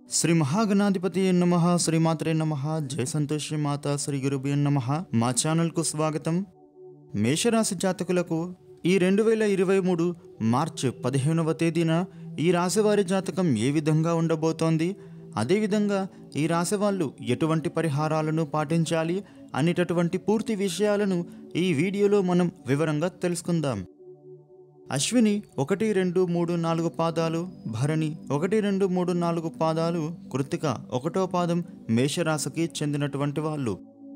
శ్రీ మహాగణాధిపతి నమ శ్రీమాత్రే నమ జయ సంతోషి మాత శ్రీ గురుభ్యో నమ మా ఛానల్కు స్వాగతం మేషరాశి జాతకులకు ఈ రెండు వేల ఇరవై మూడు మార్చి పదిహేనవ తేదీన ఈ రాశివారి జాతకం ఏ విధంగా ఉండబోతోంది అదేవిధంగా ఈ రాశి వాళ్ళు ఎటువంటి పరిహారాలను పాటించాలి అనేటటువంటి పూర్తి విషయాలను ఈ వీడియోలో మనం వివరంగా తెలుసుకుందాం అశ్విని ఒకటి రెండు మూడు నాలుగు పాదాలు భరణి ఒకటి రెండు మూడు నాలుగు పాదాలు కృతిక ఒకటో పాదం మేషరాశికి చెందినటువంటి వాళ్ళు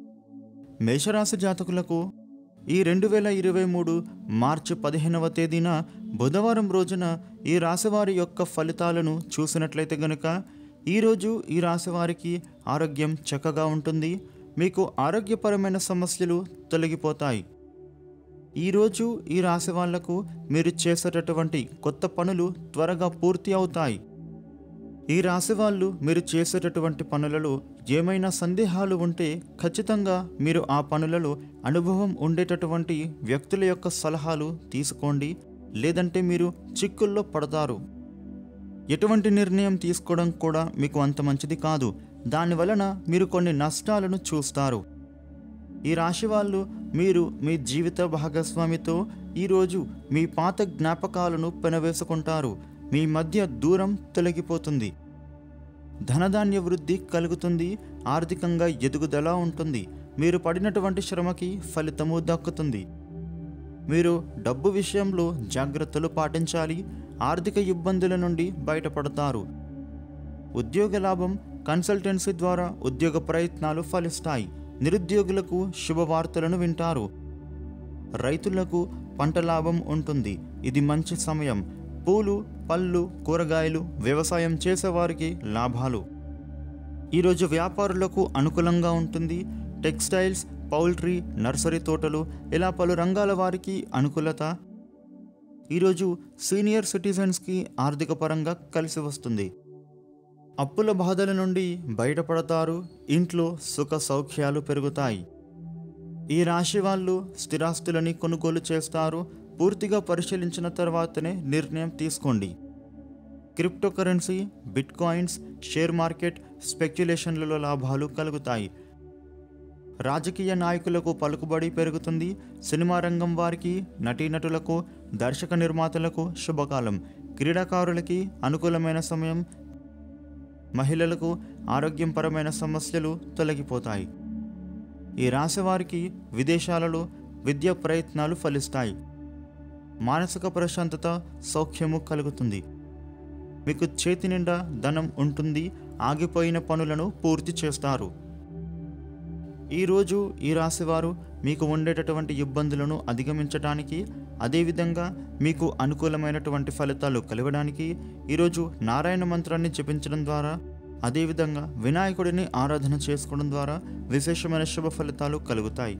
మేషరాశి జాతకులకు ఈ రెండు వేల ఇరవై మూడు మార్చి పదిహేనవ తేదీన బుధవారం రోజున ఈ రాశివారి యొక్క ఫలితాలను చూసినట్లయితే గనుక ఈరోజు ఈ రాశివారికి ఆరోగ్యం చక్కగా ఉంటుంది మీకు ఆరోగ్యపరమైన సమస్యలు తొలగిపోతాయి ఈరోజు ఈ రాశి వాళ్లకు మీరు చేసేటటువంటి కొత్త పనులు త్వరగా పూర్తి అవుతాయి ఈ రాశి వాళ్ళు మీరు చేసేటటువంటి పనులలో ఏమైనా సందేహాలు ఉంటే ఖచ్చితంగా మీరు ఆ పనులలో అనుభవం ఉండేటటువంటి వ్యక్తుల యొక్క సలహాలు తీసుకోండి లేదంటే మీరు చిక్కుల్లో పడతారు ఎటువంటి నిర్ణయం తీసుకోవడం కూడా మీకు అంత మంచిది కాదు దానివలన మీరు కొన్ని నష్టాలను చూస్తారు ఈ రాశి వాళ్ళు మీరు మీ జీవిత భాగస్వామితో ఈరోజు మీ పాత జ్ఞాపకాలను పెనవేసుకుంటారు మీ మధ్య దూరం తొలగిపోతుంది ధనధాన్య వృద్ధి కలుగుతుంది ఆర్థికంగా ఎదుగుదల ఉంటుంది మీరు పడినటువంటి శ్రమకి ఫలితము దక్కుతుంది మీరు డబ్బు విషయంలో జాగ్రత్తలు పాటించాలి ఆర్థిక ఇబ్బందుల నుండి బయటపడతారు ఉద్యోగ లాభం కన్సల్టెన్సీ ద్వారా ఉద్యోగ ప్రయత్నాలు ఫలిస్తాయి నిరుద్యోగులకు శుభవార్తలను వింటారు రైతులకు పంట లాభం ఉంటుంది ఇది మంచి సమయం పూలు పళ్ళు కూరగాయలు వ్యవసాయం చేసేవారికి లాభాలు ఈరోజు వ్యాపారులకు అనుకూలంగా ఉంటుంది టెక్స్టైల్స్ పౌల్ట్రీ నర్సరీ తోటలు ఇలా పలు రంగాల వారికి అనుకూలత ఈరోజు సీనియర్ సిటిజన్స్కి ఆర్థిక పరంగా కలిసి వస్తుంది అప్పుల బాధల నుండి బయటపడతారు ఇంట్లో సుఖ సౌఖ్యాలు పెరుగుతాయి ఈ రాశి వాళ్ళు స్థిరాస్తులని కొనుగోలు చేస్తారు పూర్తిగా పరిశీలించిన తర్వాతనే నిర్ణయం తీసుకోండి crypto currency bitcoins share market స్పెక్యులేషన్లలో లాభాలు కలుగుతాయి రాజకీయ నాయకులకు పలుకుబడి పెరుగుతుంది సినిమా రంగం వారికి నటీనటులకు దర్శక నిర్మాతలకు శుభకాలం క్రీడాకారులకి అనుకూలమైన సమయం మహిళలకు ఆరోగ్యపరమైన సమస్యలు తొలగిపోతాయి ఈ రాశి వారికి విదేశాలలో విద్యా ప్రయత్నాలు ఫలిస్తాయి మానసిక ప్రశాంతత సౌఖ్యము కలుగుతుంది మీకు చేతి నిండా ధనం ఉంటుంది ఆగిపోయిన పనులను పూర్తి చేస్తారు ఈరోజు ఈ రాశివారు మీకు ఉండేటటువంటి ఇబ్బందులను అధిగమించడానికి అదేవిధంగా మీకు అనుకూలమైనటువంటి ఫలితాలు కలగడానికి ఈరోజు నారాయణ మంత్రాన్ని జపించడం ద్వారా అదేవిధంగా వినాయకుడిని ఆరాధన చేసుకోవడం ద్వారా విశేషమైన శుభ ఫలితాలు కలుగుతాయి